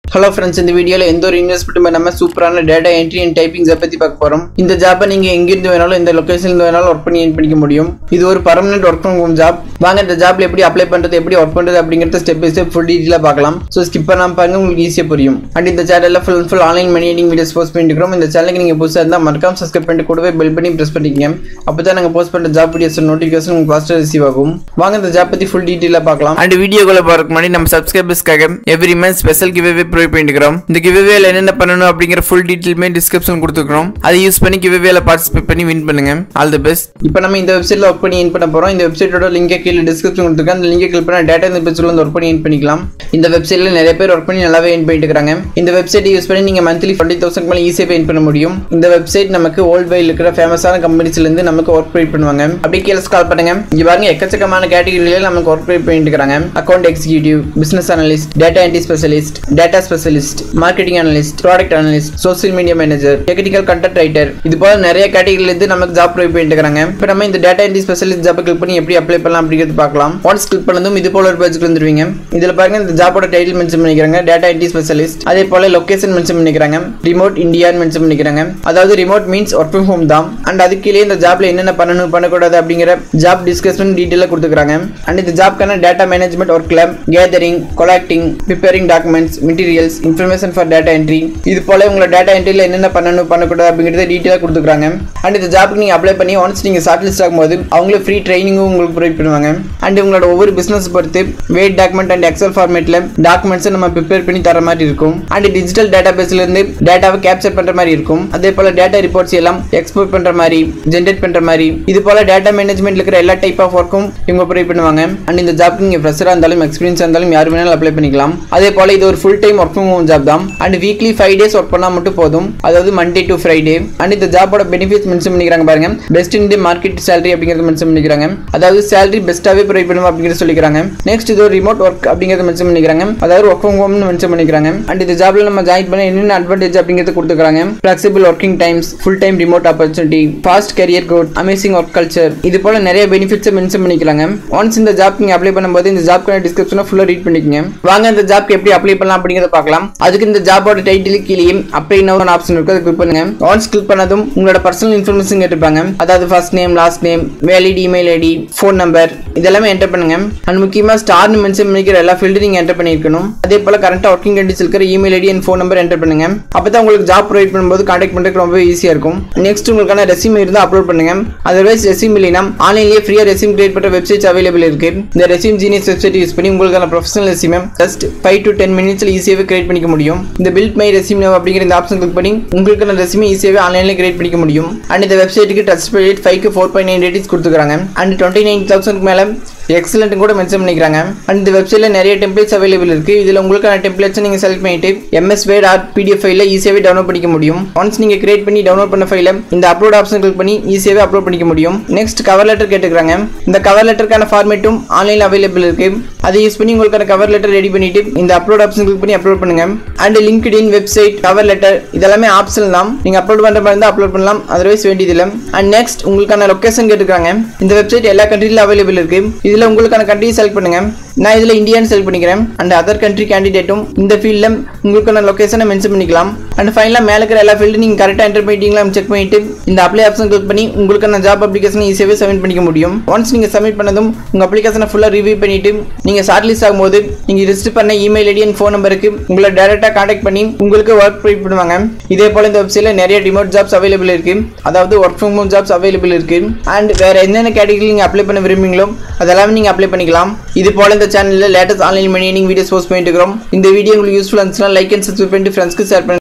hello friends இந்த வீடியோவில் எந்த ஒரு இன்வெஸ்ட்மெண்ட் பண்ணாமல் சூப்பரான data entry and typing job பற்றி பார்க்க போகிறோம் இந்த ஜாப்பை நீங்கள் எங்கிருந்து வேணாலும் எந்த லொக்கேஷன்ல வேணாலும் ஒர்க் பண்ணி earn பண்ணிக்க முடியும் இது ஒரு permanent work from home job வாங்க இந்த ஜாப்ல எப்படி அப்ளை பண்ணுறது எப்படி ஒர்க் பண்ணுறது அப்படிங்கிறத ஸ்டெப் பை ஸ்டெப் ஃபுல் டீட்டெயிலாக பார்க்கலாம் ஸோ ஸ்கிப் பண்ணாம பாருங்க உங்களுக்கு ஈஸியாக புரியும் அண்ட் இந்த சேனலில் ஃபுல் ஃபுல் ஆன்லைன் மணி எடிங் வீடியோஸ் போஸ்ட் பண்ணிருக்கோம் இந்த சேனலுக்கு நீங்கள் புதுசாக இருந்தால் மறக்காம சப்ஸ்கிரைப் பண்ணிட்டு கூடவே பெல் பண்ணி ப்ரெஸ் பண்ணிக்கங்க அப்போ தான் நாங்கள் போஸ்ட் பண்ணுற ஜாப் வீடியோஸ் நோட்டிஃபிகேஷன் உங்களுக்கு ஃபாஸ்ட்டாக ரிசீவ் ஆகும் வாங்க இந்த ஜாப் பற்றி ஃபுல் டீட்டெயிலாக பார்க்கலாம் அண்ட் வீடியோக்குள்ள போகிறதுக்கு முன்னாடி நம்ம சப்ஸ்கிரைபர்ஸ்க்காக every month special giveaway provide பண்ணிக்கிறோம் இந்த கிவ்வேல என்னென்ன பண்ணணும் அப்படிங்கிற ஃபுல் டீட்டெயிலுமே டிஸ்கிரிப்ஷன் கொடுத்துக்கிறோம் அதை யூஸ் பண்ணி கிவ்வேல பார்ட்டிசிபேட் பண்ணி வின் பண்ணுங்க ஆல் தி பெஸ்ட் இப்போ நம்ம இந்த வெப்சைட்ல ஒர்க் பண்ணி இன் பண்ண போறோம் இந்த வெப்சைட்டோட லிங்கை கீழே டிஸ்கிரிப்ஷன் கொடுத்துருக்கேன் அந்த லிங்கை கிளிக் பண்ண டேட்டா இந்த பேஜ்ல வந்து ஒர்க் பண்ணி இன் பண்ணிக்கலாம் இந்த வெப்சைட்ல நிறைய பேர் ஒர்க் பண்ணி நல்லாவே இன் பண்ணிட்டு இருக்காங்க இந்த வெப்சைட் யூஸ் பண்ணி நீங்க மந்த்லி டுவெண்ட்டி தௌசண்ட் மேலே ஈஸியாக இன் பண்ண முடியும் இந்த வெப்சைட் நமக்கு வேர்ல்ட் வைட் இருக்கிற ஃபேமஸான கம்பெனிஸ்ல இருந்து நமக்கு ஒர்க் ப்ரொவைட் பண்ணுவாங்க அப்படி கீழே கால் பண்ணுங்க இங்க பாருங்க எக்கச்சக்கமான கேட்டகரியில நமக்கு ஒர்க் ப்ரொவைட் பண்ணிட்டு இருக்காங்க account executive business analyst data entry specialist data specialist marketing analyst product analyst social media manager technical content writer இது போல நிறைய கேட்டகரியில இருந்து நமக்கு ஜாப் ப்ரொவைட் பண்ணிட்டு இருக்காங்க இப்போ நம்ம இந்த data entry specialist job click பண்ணி எப்படி அப்ளை பண்ணலாம் அப்படிங்கிறது பார்க்கலாம் ஒன்ஸ் கிளிக் பண்ணதும் இது போல ஒரு பேஜுக்கு வந்துருவீங்க இதுல பாருங்க இந்த ஜாபோட டைட்டில் மென்ஷன் பண்ணிக்கிறாங்க டேட்டா என்ட்ரி ஸ்பெஷலிஸ்ட் அதே போல லொகேஷன் மென்ஷன் பண்ணிக்கிறாங்க ரிமோட் இந்தியான்னு மென்ஷன் பண்ணிக்கிறாங்க அதாவது remote means work from home தான் அண்ட் அதுக்கு கீழே இந்த ஜாப்ல என்னென்ன பண்ணணும் பண்ணக்கூடாது அப்படிங்கிற ஜாப் டிஸ்கஷன் டீட்டெயிலாக கொடுத்துருக்காங்க அண்ட் இந்த ஜாப்க்கான டேட்டா மேனேஜ்மெண்ட் ஒர்க்ல gathering collecting preparing documents materials information for data entry இது போல உங்களோட டேட்டா என்ட்ரியில் என்னென்ன பண்ணணும் பண்ணக்கூடாது அப்படிங்கிறத டீட்டெயிலாக கொடுத்துருக்காங்க அண்ட் இந்த ஜாப்க்கு நீங்கள் அப்ளை பண்ணி ஒன்ஸ் நீங்கள் ஷார்ட் லிஸ்ட் ஆகும்போது அவங்களே ஃப்ரீ ட்ரைனிங்கும் உங்களுக்கு ப்ரொவைட் பண்ணுவாங்க அண்ட் உங்களோட ஒவ்வொரு பிஸ்னஸ் பொறுத்து வெயிட் டாக்குமெண்ட் அண்ட் எக்ஸல் ஃபார்மேட்டில் டாக்குமெண்ட்ஸை நம்ம ப்ரிப்பேர் பண்ணி தர மாதிரி இருக்கும் அண்ட் டிஜிட்டல் டேட்டா பேஸ்ல இருந்து டேட்டாவை கேப்சர் பண்ற மாதிரி இருக்கும் அதே போல டேட்டா ரிப்போர்ட்ஸ் எல்லாம் எக்ஸ்போர்ட் பண்ற மாதிரி ஜென்ரேட் பண்ற மாதிரி இது போல டேட்டா மேனேஜ்மெண்ட்ல இருக்கிற எல்லா டைப் ஆஃப் ஒர்க்கும் இவங்க ப்ரொவைட் பண்ணுவாங்க அண்ட் இந்த ஜாப்க்கு நீங்க ஃப்ரெஷரா இருந்தாலும் எக்ஸ்பீரியன்ஸ் இருந்தாலும் யார் வேணாலும் அப்ளை பண்ணிக்கலாம் அதே போல இது ஒரு full time work from home job தான் and weekly five days work பண்ணா மட்டும் போதும் அதாவது மண்டே டு ஃப்ரைடே அண்ட் இந்த ஜாபோட பெனிஃபிட்ஸ் மென்ஷன் பண்ணிக்கிறாங்க பாருங்க best in the market salary அப்படிங்கறது மென்ஷன் பண்ணிக்கிறாங்க அதாவது சேலரி பெஸ்ட்டாவே ப்ரொவைட் பண்ணுவோம் அப்படிங்கிறது சொல்லிக்கிறாங்க நெக்ஸ்ட் இது ஒரு ரிமோட் ஒர்க் அப்படிங்கறத மென்ஷன் பண்ணிக்கிறாங்க அதாவது ஒர்க் ஃப்ரம் ஹோம்னு மென்ஷன் பண்ணிக்கிறாங்க அண்ட் இந்த ஜாப்ல நம்ம ஜாயின் பண்ண என்னென்ன அட்வான்டேஜ் அப்படிங்கிறது கொடுத்துருக்காங்க flexible working times full time remote opportunity fast career goal amazing work culture இது போல நிறைய பெனிஃபிட்ஸ் மென்ஷன் பண்ணிக்கிறாங்க ஒன்ஸ் இந்த ஜாப் நீங்க அப்ளை பண்ணும்போது இந்த ஜாப்க்கான டிஸ்கிரிப்ஷனை ஃபுல்லா ரீட் பண்ணிக்கங்க வாங்க இந்த ஜாப்க்கு எப்படி அப்ளை பண்ணலாம் அப்படிங்கறத பார்க்கலாம் அதுக்கு இந்த ஜாபோட டைட்டில் கீழே அப்ளை நோ ஆப்ஷன் இருக்கு அதை கிளிக் பண்ணுங்க ஒன்ஸ் கிளிக் பண்ணதும் உங்களோட பர்சனல் இன்ஃபர்மேஷன் கேட்டிருப்பாங்க அதாவது first name last name valid email ID phone number இதெல்லாமே என்டர் பண்ணுங்க அண்ட் முக்கியமா ஸ்டார்னு மென்ஷன் பண்ணிக்கிற எல்லா ஃபீல்டு நீங்க என்டர் பண்ணிருக்கணும் அதே போல கரண்டா ஒர்க்கிங் கண்டிஸ் இருக்கிற email ID and phone number enter பண்ணுங்க அப்பதான் உங்களுக்கு ஜாப் ப்ரொவைட் பண்ணும்போது கான்டாக்ட் பண்றதுக்கு ரொம்ப ஈஸியா இருக்கும் நெக்ஸ்ட் உங்களுக்கான ரெசியூம் இருந்தால் அப்லோட் பண்ணுங்க அதர்வைஸ் ரெசியூம் இல்லைனா ஆன்லைன்லேயே ஃப்ரீயா ரெசியூம் கிரியேட் பண்ற வெப்சைட்ஸ் அவைலபிள் இருக்கு இந்த ரெசியூம் ஜீனியஸ் வெப்சைட் யூஸ் பண்ணி உங்களுக்கான professional resume just five to ten மினிட்ஸ்ல ஈஸியாவே கிரியேட் பண்ணிக்க முடியும் இந்த பில்ட் மை ரெசியூம் அப்படிங்கிற இந்த ஆப்ஷன் கிளிக் பண்ணி உங்களுக்கான ரெசியூம் ஈஸியாவே ஆன்லைன்ல கிரியேட் பண்ணிக்க முடியும் அண்ட் இந்த வெப்சைட்டுக்கு டச் ரேட் ஃபைவ்க்கு ஃபோர் பாயிண்ட் நைன் ரேட்டிங்ஸ் கொடுத்துருக்காங்க அண்ட் டுவெண்ட்டி நைன் தௌசண்ட்க்கு மேலே எக்ஸலண்ட் கூட மென்ஷன் பண்ணிக்கிறாங்க அண்ட் இந்த வெப்சைட்ல நிறைய டெம்ப்ளேட்ஸ் அவைலபிள் இருக்கு இதுல உங்களுக்கான டெம்ப்ளேட்ஸ் நீங்க செலக்ட் பண்ணிட்டு எம்எஸ் வேர்ட் ஆர் பிடிஎஃப் ஃபைல ஈஸியாவே டவுன்லோட் பண்ணிக்க முடியும் ஒன்ஸ் நீங்க கிரியேட் பண்ணி டவுன்லோட் பண்ண ஃபைல இந்த அப்லோட் ஆப்ஷன் கிளிக் பண்ணி ஈஸியாவே அப்லோட் பண்ணிக்க முடியும் நெக்ஸ்ட் கவர் லெட்டர் கேட்டுக்கிறாங்க இந்த கவர் லெட்டருக்கான ஃபார்மேட்டும் ஆன்லைன்ல அவைலபிள் இருக்கு அதை யூஸ் பண்ணி உங்களுக்கான கவர் லெட்டர் ரெடி பண்ணிட்டு இந்த அப்லோட் ஆப்ஷன் கிளிக் பண்ணி அப்லோட் பண்ணுங்க and LinkedIn website cover letter இதெல்லாமே ஆப்ஷன் தான் நீங்க அப்லோட் பண்ற மாதிரி இருந்தால் அப்லோட் பண்ணலாம் அதர்வைஸ் வேண்டியதில்லை அண்ட் நெக்ஸ்ட் உங்களுக்கான லொகேஷன் கேட்டுக்கிறாங்க இந்த வெப்சைட் எல்லா கண்ட்ரியிலும் அவைலபிள் இருக்கு இதுல உங்களுக்கான கண்ட்ரி செலக்ட் பண்ணுங்க நான் இதில் இந்தியான்னு செலக்ட் பண்ணிக்கிறேன் அண்ட் அதர் கண்ட்ரி கேண்டிடேட்டும் இந்த ஃபீல்டில் உங்களுக்கான லொக்கேஷனை மென்ஷன் பண்ணிக்கலாம் அண்ட் ஃபைனலாக மேலே இருக்கிற எல்லா ஃபீல்டும் நீங்கள் கரெக்டாக என்டர் பண்ணிட்டீங்களா செக் பண்ணிட்டு இந்த அப்ளை ஆப்ஷன் கிளிக் பண்ணி உங்களுக்கான ஜாப் அப்ளிகேஷன் ஈஸியாகவே சப்மிட் பண்ணிக்க முடியும் ஒன்ஸ் நீங்கள் சப்மிட் பண்ணதும் உங்கள் அப்ளிகேஷனை ஃபுல்லாக ரிவ்யூ பண்ணிட்டு நீங்கள் ஷார்ட் லிஸ்ட் ஆகும்போது நீங்கள் ரிஜிஸ்டர் பண்ண இமெயில் ஐடி அண்ட் ஃபோன் நம்பருக்கு உங்களை டேரெக்டாக கான்டாக்ட் பண்ணி உங்களுக்கு ஒர்க் ப்ரொவைட் பண்ணுவாங்க இதே போல் இந்த வெப்சைட்டில் நிறைய ரிமோட் ஜாப்ஸ் அவைலபிள் இருக்கு அதாவது work from home jobs available இருக்கு அண்ட் வேற என்னென்ன கேட்டகரி நீங்கள் அப்ளை பண்ண விரும்புங்களோ அதெல்லாம் நீங்கள் அப்ளை பண்ணிக்கலாம் இது போல இந்த சேனலில் latest online money videos post பண்ணிட்டு இருக்கிறோம் இந்த வீடியோ உங்களுக்கு யூஸ்ஃபுல்லாக இருந்துச்சுன்னா லைக் அண்ட் சப்ஸ்கிரைப் பண்ணிட்டு ஃப்ரெண்ட்ஸ்க்கு ஷேர் பண்ணுங்க